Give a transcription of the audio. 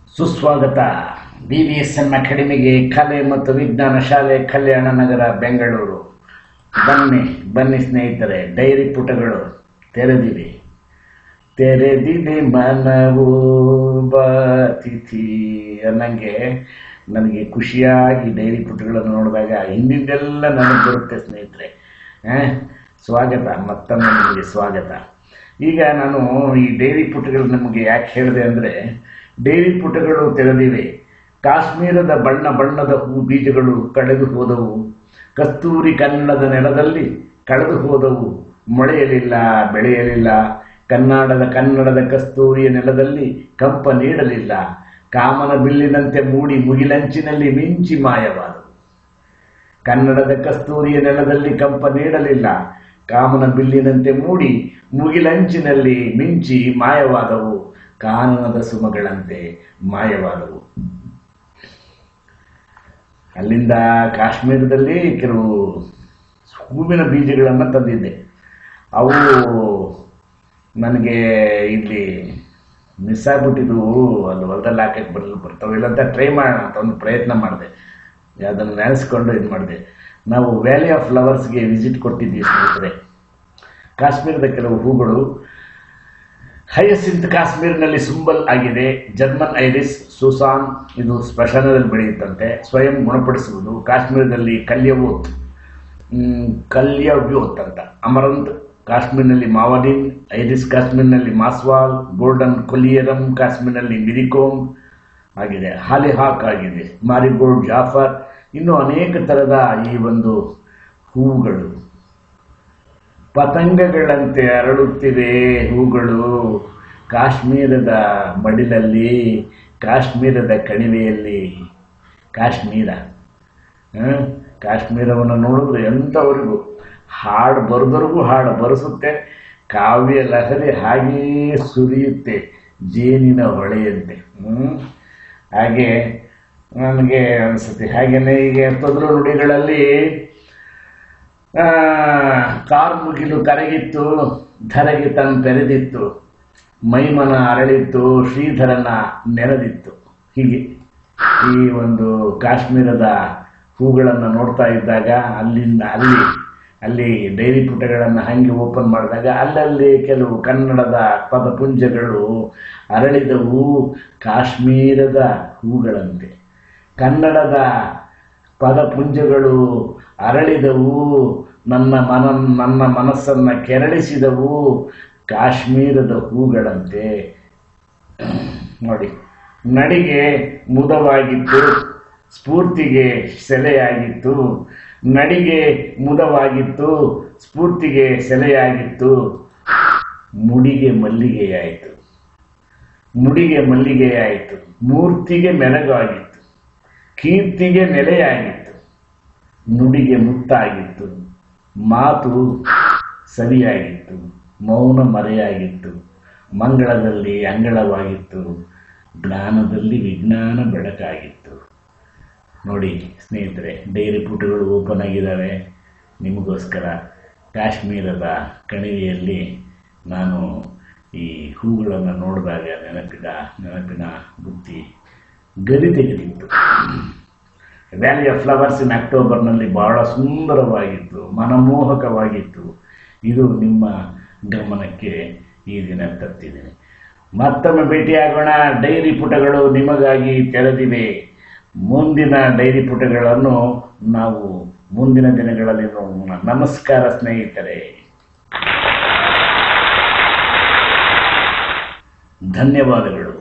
ಸುಸ್ವಾಗತ B V S M ಅಕಾಡೆಮಿಗೆ ಕಲೆ ಮತ್ತು ವಿಜ್ಞಾನ ಶಾಲೆ ಕಲ್ಯಾಣ ನಗರ ಬೆಂಗಳೂರು ಬನ್ನಿ ಬನ್ನಿ ಸ್ನೇಹಿತರೆ ಡೈರಿ ಪುಟಗಳು ತೆರೆದಿವೆ ತೆರೆದಿದೆ ಮನವು ಬಾತಿಥಿ ಅನ್ನಂಗೆ ನನಗೆ ಖುಷಿಯಾಗಿ ಡೈರಿ ಪುಟಗಳನ್ನು ನೋಡಿದಾಗ ಹಿಂದಿಂದೆಲ್ಲ ನನಗೆ ಬರುತ್ತೆ ಸ್ನೇಹಿತರೆ ಆ, ಸ್ವಾಗತ ಮತ್ತೊಮ್ಮೆ ನಿಮಗೆ ಸ್ವಾಗತ ಈಗ ನಾನು ಈ ಡೈರಿ ಪುಟಗಳು ನಮಗೆ ಯಾಕೆ ಹೇಳಿದೆ ಅಂದರೆ ಡೈರಿ ಪುಟಗಳು ತೆರೆದಿವೆ ಕಾಶ್ಮೀರದ ಬಣ್ಣ ಬಣ್ಣದ ಹೂ ಬೀಜಗಳು ಕಳೆದು ಹೋದವು ಕಸ್ತೂರಿ ಕನ್ನಡದ ನೆಲದಲ್ಲಿ ಕಳೆದು ಹೋದವು ಮೊಳೆಯಲಿಲ್ಲ ಬೆಳೆಯಲಿಲ್ಲ ಕನ್ನಡದ ಕನ್ನಡದ ಕಸ್ತೂರಿಯ ನೆಲದಲ್ಲಿ ಕಂಪ ನೀಡಲಿಲ್ಲ ಕಾಮನ ಬಿಲ್ಲಿನಂತೆ ಮೂಡಿ ಮುಗಿಲಂಚಿನಲ್ಲಿ ಮಿಂಚಿ ಮಾಯವಾದವು ಕನ್ನಡದ ಕಸ್ತೂರಿಯ ನೆಲದಲ್ಲಿ ಕಂಪ ನೀಡಲಿಲ್ಲ ಕಾಮನ ಬಿಲ್ಲಿನಂತೆ ಮೂಡಿ ಮುಗಿಲಂಚಿನಲ್ಲಿ ಮಿಂಚಿ ಮಾಯವಾದವು ಕಾನನದ ಸುಮಗಳಂತೆ ಮಾಯವಾದವು ಅಲ್ಲಿಂದ ಕಾಶ್ಮೀರದಲ್ಲಿ ಕೆಲವು ಹೂವಿನ ಬೀಜಗಳನ್ನು ತಂದಿದ್ದೆ ಅವು ನನಗೆ ಇಲ್ಲಿ ಮಿಸ್ ಆಗ್ಬಿಟ್ಟಿದ್ವು ಅಲ್ಲಿ ಹೊಲದಲ್ಲಿ ಹಾಕಕ್ಕೆ ಬರಲು ಬರ್ತಾವಿಲ್ಲ ಅಂತ ಟ್ರೈ ಮಾಡೋಣ ಅಂತ ಒಂದು ಪ್ರಯತ್ನ ಮಾಡಿದೆ ಅದನ್ನು ನೆನೆಸ್ಕೊಂಡು ಇದು ಮಾಡಿದೆ ನಾವು ವ್ಯಾಲಿ ಆಫ್ ಫ್ಲವರ್ಸ್ಗೆ ವಿಸಿಟ್ ಕೊಟ್ಟಿದ್ವಿ ಸ್ನೇಹಿತರೆ ಕಾಶ್ಮೀರದ ಕೆಲವು ಹೂಗಳು ಹಯಸಿಂತ್ ಕಾಶ್ಮೀರಿನಲ್ಲಿ ಸುಂಬಲ್ ಆಗಿದೆ ಜರ್ಮನ್ ಐರಿಸ್ ಸುಸಾನ್ ಇದು ಸ್ಮಶಾನದಲ್ಲಿ ಬೆಳೆಯುತ್ತಂತೆ ಸ್ವಯಂ ಗುಣಪಡಿಸುವುದು ಕಾಶ್ಮೀರದಲ್ಲಿ ಕಲ್ಯವೋತ್ ಮ್, ಕಲ್ಯವೋತ್ ಅಂತ ಅಮರಂತ್ ಕಾಶ್ಮೀರ್ನಲ್ಲಿ ಮಾವಡಿನ್ ಐರಿಸ್ ಕಾಶ್ಮೀರ್ನಲ್ಲಿ ಮಾಸ್ವಾಲ್ ಗೋಲ್ಡನ್ ಕೊಲಿಯರಂ ಕಾಶ್ಮೀರ್ನಲ್ಲಿ ಮಿರಿಕೋಮ್ ಆಗಿದೆ ಹಾಲಿಹಾಕ್ ಆಗಿದೆ ಮಾರಿಗೋಲ್ಡ್ ಜಾಫರ್ ಇನ್ನು ಅನೇಕ ಥರದ ಈ ಒಂದು ಹೂವುಗಳು ಪತಂಗಗಳಂತೆ ಅರಳುತ್ತಿವೆ ಹೂಗಳು ಕಾಶ್ಮೀರದ ಮಡಿಲಲ್ಲಿ ಕಾಶ್ಮೀರದ ಕಣಿವೆಯಲ್ಲಿ ಕಾಶ್ಮೀರ ಆ, ಕಾಶ್ಮೀರವನ್ನು ನೋಡಿದ್ರೆ ಎಂಥವರಿಗೂ ಹಾಡು ಬರೆದವ್ರಿಗೂ ಹಾಡು ಬರೆಸುತ್ತೆ ಕಾವ್ಯ ಲಹರಿ ಹಾಗೆಯೇ ಸುರಿಯುತ್ತೆ ಜೇನಿನ ಹೊಳೆಯಂತೆ ಹ್ಮ್? ಹಾಗೆ ನನಗೆ ಅನಿಸುತ್ತೆ ಹಾಗೆಯೇ ಈಗ ತೊದಲು ನುಡಿಗಳಲ್ಲಿ ಆ, ಕಾರ್ಮುಗಿಲು ಕರಗಿತ್ತು ಧರೆಗೆ ತನ್ ತೆರೆದಿತ್ತು ಮೈಮನ ಅರಳಿತ್ತು ಶ್ರೀಧರನ ನೆನೆದಿತ್ತು ಹೀಗೆ ಈ ಒಂದು ಕಾಶ್ಮೀರದ ಹೂಗಳನ್ನು ನೋಡ್ತಾ ಇದ್ದಾಗ ಅಲ್ಲಿಂದ ಅಲ್ಲಿ ಅಲ್ಲಿ ಡೈರಿ ಪುಟಗಳನ್ನು ಹಂಗೆ ಓಪನ್ ಮಾಡಿದಾಗ ಅಲ್ಲಲ್ಲಿ ಕೆಲವು ಕನ್ನಡದ ಪದಪುಂಜಗಳು ಅರಳಿದವು ಕಾಶ್ಮೀರದ ಹೂಗಳಂತೆ ಕನ್ನಡದ ಪದಪುಂಜಗಳು ಅರಳಿದವು ನನ್ನ ಮನ ನನ್ನ ಮನಸ್ಸನ್ನು ಕೆರಳಿಸಿದವು ಕಾಶ್ಮೀರದ ಹೂಗಳಂತೆ ನೋಡಿ ನಡಿಗೆ ಮುದವಾಗಿತ್ತು ಸ್ಫೂರ್ತಿಗೆ ಸೆಲೆಯಾಗಿತ್ತು ನಡಿಗೆ ಮುದವಾಗಿತ್ತು ಸ್ಫೂರ್ತಿಗೆ ಸೆಲೆಯಾಗಿತ್ತು ಮುಡಿಗೆ ಮಲ್ಲಿಗೆಯಾಯಿತು ಮುಡಿಗೆ ಮಲ್ಲಿಗೆಯಾಯಿತು ಮೂರ್ತಿಗೆ ಮೆರಗಾಗಿತ್ತು ಕೀರ್ತಿಗೆ ನೆಲೆಯಾಗಿತ್ತು ನುಡಿಗೆ ಮುತ್ತಾಗಿತ್ತು ಮಾತು ಸರಿಯಾಗಿತ್ತು ಮೌನ ಮರೆಯಾಗಿತ್ತು ಮಂಗಳದಲ್ಲಿ ಅಂಗಳವಾಗಿತ್ತು ಜ್ಞಾನದಲ್ಲಿ ವಿಜ್ಞಾನ ಬೆಳಕಾಗಿತ್ತು ನೋಡಿ ಸ್ನೇಹಿತರೆ ಡೈರಿ ಪುಟಗಳು ಓಪನ್ ಆಗಿದ್ದಾವೆ ನಿಮಗೋಸ್ಕರ ಕಾಶ್ಮೀರದ ಕಣಿವೆಯಲ್ಲಿ ನಾನು ಈ ಹೂಗಳನ್ನು ನೋಡಿದಾಗ ನೆನಪಿನ ನೆನಪಿನ ಬುದ್ಧಿ ಗರಿ ತೆಗೆದಿತ್ತು ವ್ಯಾಲಿ ಆಫ್ ಫ್ಲವರ್ಸ್ ಇನ್ ಅಕ್ಟೋಬರ್ನಲ್ಲಿ ಬಹಳ ಸುಂದರವಾಗಿತ್ತು ಮನಮೋಹಕವಾಗಿತ್ತು ಇದು ನಿಮ್ಮ ಗಮನಕ್ಕೆ ಈ ದಿನ ತರ್ತಿದ್ದೀನಿ ಮತ್ತೊಮ್ಮೆ ಭೇಟಿಯಾಗೋಣ ಡೈರಿ ಪುಟಗಳು ನಿಮಗಾಗಿ ತೆರೆದಿವೆ ಮುಂದಿನ ಡೈರಿ ಪುಟಗಳನ್ನು ನಾವು ಮುಂದಿನ ದಿನಗಳಲ್ಲಿ ನೋಡೋಣ ನಮಸ್ಕಾರ ಸ್ನೇಹಿತರೆ ಧನ್ಯವಾದಗಳು